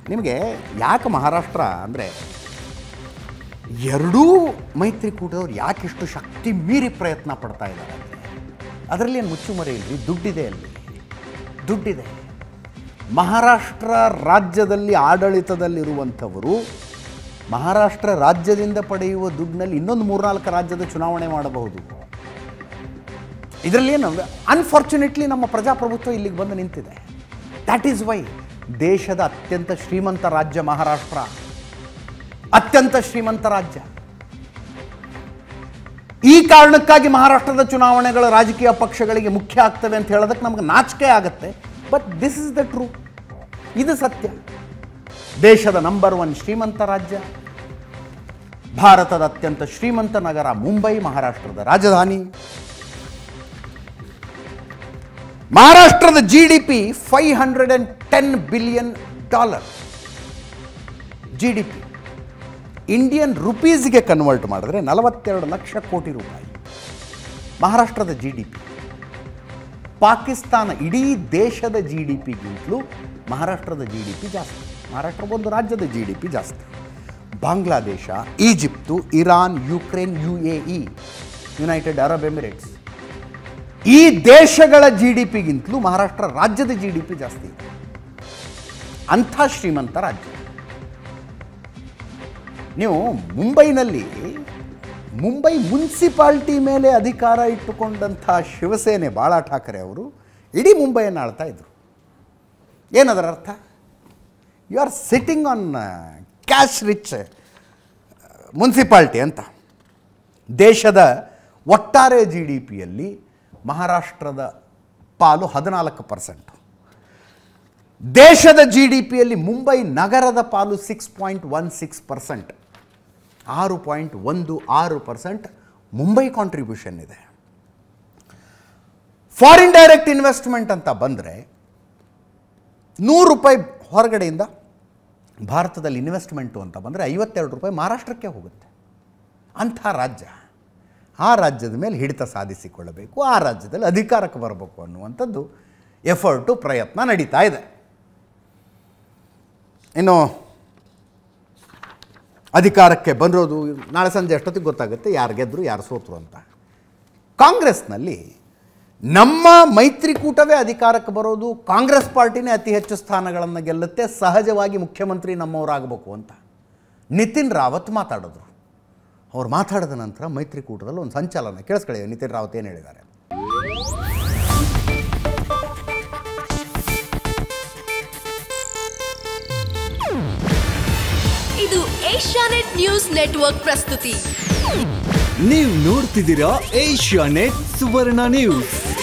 ನಿಮಗೆ ಯಾಕೆ ಮಹಾರಾಷ್ಟ್ರ ಅಂದರೆ ಎರಡೂ ಮೈತ್ರಿಕೂಟದವ್ರು ಯಾಕಿಷ್ಟು ಶಕ್ತಿ ಮೀರಿ ಪ್ರಯತ್ನ ಪಡ್ತಾ ಇದ್ದಾರೆ ಅದರಲ್ಲಿ ಏನು ಮುಚ್ಚುಮರೆ ಇಲ್ರಿ ದುಡ್ಡಿದೆ ಅಲ್ಲಿ ದುಡ್ಡಿದೆ ಮಹಾರಾಷ್ಟ್ರ ರಾಜ್ಯದಲ್ಲಿ ಆಡಳಿತದಲ್ಲಿರುವಂಥವರು ಮಹಾರಾಷ್ಟ್ರ ರಾಜ್ಯದಿಂದ ಪಡೆಯುವ ದುಡ್ಡಿನಲ್ಲಿ ಇನ್ನೊಂದು ಮೂರ್ನಾಲ್ಕು ರಾಜ್ಯದ ಚುನಾವಣೆ ಮಾಡಬಹುದು ಇದರಲ್ಲಿ ಏನು ಅನ್ಫಾರ್ಚುನೇಟ್ಲಿ ನಮ್ಮ ಪ್ರಜಾಪ್ರಭುತ್ವ ಇಲ್ಲಿಗೆ ಬಂದು ನಿಂತಿದೆ ದ್ಯಾಟ್ ಈಸ್ ವೈ ದೇಶದ ಅತ್ಯಂತ ಶ್ರೀಮಂತ ರಾಜ್ಯ ಮಹಾರಾಷ್ಟ್ರ ಅತ್ಯಂತ ಶ್ರೀಮಂತ ರಾಜ್ಯ ಈ ಕಾರಣಕ್ಕಾಗಿ ಮಹಾರಾಷ್ಟ್ರದ ಚುನಾವಣೆಗಳ ರಾಜಕೀಯ ಪಕ್ಷಗಳಿಗೆ ಮುಖ್ಯ ಆಗ್ತವೆ ಅಂತ ಹೇಳೋದಕ್ಕೆ ನಮ್ಗೆ ನಾಚಿಕೆ ಆಗುತ್ತೆ but this is the true ಇದು ಸತ್ಯ ದೇಶದ ನಂಬರ್ ಒನ್ ಶ್ರೀಮಂತ ರಾಜ್ಯ ಭಾರತದ ಅತ್ಯಂತ ಶ್ರೀಮಂತ ನಗರ ಮುಂಬೈ ಮಹಾರಾಷ್ಟ್ರದ ರಾಜಧಾನಿ ಮಹಾರಾಷ್ಟ್ರದ G D P five hundred and ten billion dollar G D P Indian ರುಪೀಸ್ಗೆ ಕನ್ವರ್ಟ್ ಮಾಡಿದ್ರೆ ನಲವತ್ತೆರಡು ಲಕ್ಷ ಕೋಟಿ ರೂಪಾಯಿ ಮಹಾರಾಷ್ಟ್ರದ ಜಿ ಡಿ ಪಿ ಪಾಕಿಸ್ತಾನ ಇಡೀ ದೇಶದ ಜಿ ಡಿ ಪಿಗಿಂತಲೂ ಮಹಾರಾಷ್ಟ್ರದ ಜಿ ಡಿ ಪಿ ಜಾಸ್ತಿ ಮಹಾರಾಷ್ಟ್ರ ಒಂದು ರಾಜ್ಯದ ಜಿ ಡಿ ಪಿ ಜಾಸ್ತಿ Bangladesh Egypt Iran Ukraine U A E United Arab Emirates ಈ ದೇಶಗಳ ಜಿ ಡಿ ಪಿಗಿಂತಲೂ ಮಹಾರಾಷ್ಟ್ರ ರಾಜ್ಯದ ಜಿ ಡಿ ಪಿ ಜಾಸ್ತಿ ಇದೆ ಅಂಥ ಶ್ರೀಮಂತ ರಾಜ್ಯ ನೀವು ಮುಂಬೈನಲ್ಲಿ ಮುಂಬೈ ಮುನ್ಸಿಪಾಲ್ಟಿ ಮೇಲೆ ಅಧಿಕಾರ ಇಟ್ಟುಕೊಂಡಂಥ ಶಿವಸೇನೆ ಬಾಳಾ ಠಾಕರೆ ಅವರು ಇಡೀ ಮುಂಬೈಯನ್ನು ಆಳ್ತಾ ಇದ್ರು ಏನದರ ಅರ್ಥ you are sitting on cash rich municipality ಅಂತ ದೇಶದ ಒಟ್ಟಾರೆ ಜಿ ಡಿ ಪಿಯಲ್ಲಿ ಮಹಾರಾಷ್ಟ್ರದ ಪಾಲು ಹದಿನಾಲ್ಕು ಪರ್ಸೆಂಟ್ ದೇಶದ ಜಿ ಡಿ ಪಿಯಲ್ಲಿ ಮುಂಬೈ ನಗರದ ಪಾಲು six point one six percent ಆರು ಪಾಯಿಂಟ್ ಒಂದು ಆರು ಪರ್ಸೆಂಟ್ ಮುಂಬೈ ಕಾಂಟ್ರಿಬ್ಯೂಷನ್ ಇದೆ ಫಾರಿನ್ ಡೈರೆಕ್ಟ್ ಇನ್ವೆಸ್ಟ್ಮೆಂಟ್ ಅಂತ ಬಂದರೆ ನೂರು ರೂಪಾಯಿ ಹೊರಗಡೆಯಿಂದ ಭಾರತದಲ್ಲಿ ಇನ್ವೆಸ್ಟ್ಮೆಂಟು ಅಂತ ಬಂದರೆ ಐವತ್ತೆರಡು ರೂಪಾಯಿ ಮಹಾರಾಷ್ಟ್ರಕ್ಕೆ ಹೋಗುತ್ತೆ ಅಂಥ ರಾಜ್ಯ ಆ ರಾಜ್ಯದ ಮೇಲೆ ಹಿಡಿತ ಸಾಧಿಸಿಕೊಳ್ಳಬೇಕು ಆ ರಾಜ್ಯದಲ್ಲಿ ಅಧಿಕಾರಕ್ಕೆ ಬರಬೇಕು ಅನ್ನುವಂಥದ್ದು ಎಫರ್ಟು ಪ್ರಯತ್ನ ನಡೀತಾ ಇದೆ ಇನ್ನು ಅಧಿಕಾರಕ್ಕೆ ಬಂದಿರೋದು ನಾಳೆ ಸಂಜೆ ಅಷ್ಟೊತ್ತಿಗೆ ಗೊತ್ತಾಗುತ್ತೆ ಯಾರು ಗೆದ್ದರು ಯಾರು ಸೋತರು ಅಂತ ಕಾಂಗ್ರೆಸ್ನಲ್ಲಿ ನಮ್ಮ ಮೈತ್ರಿಕೂಟವೇ ಅಧಿಕಾರಕ್ಕೆ ಬರೋದು ಕಾಂಗ್ರೆಸ್ ಪಾರ್ಟಿನೇ ಅತಿ ಹೆಚ್ಚು ಸ್ಥಾನಗಳನ್ನು ಗೆಲ್ಲುತ್ತೆ ಸಹಜವಾಗಿ ಮುಖ್ಯಮಂತ್ರಿ ನಮ್ಮವರಾಗಬೇಕು ಅಂತ ನಿತಿನ್ ರಾವತ್ ಮಾತಾಡಿದ್ರು ಅವ್ರು ಮಾತಾಡಿದ ನಂತರ ಮೈತ್ರಿಕೂಟದಲ್ಲಿ ಒಂದು ಸಂಚಲನ ಕೇಳಿಸ್ಕೊಳ್ಳಿ ನಿತಿನ್ ರಾವತ್ ಏನು ಹೇಳಿದ್ದಾರೆ ಇದು ಏಷ್ಯಾನೆಟ್ ನ್ಯೂಸ್ ನೆಟ್ವರ್ಕ್ ಪ್ರಸ್ತುತಿ ನೀವು ನೋಡ್ತಿದ್ದೀರಾ ಏಷ್ಯಾ ನೆಟ್ ಸುವರ್ಣ ನ್ಯೂಸ್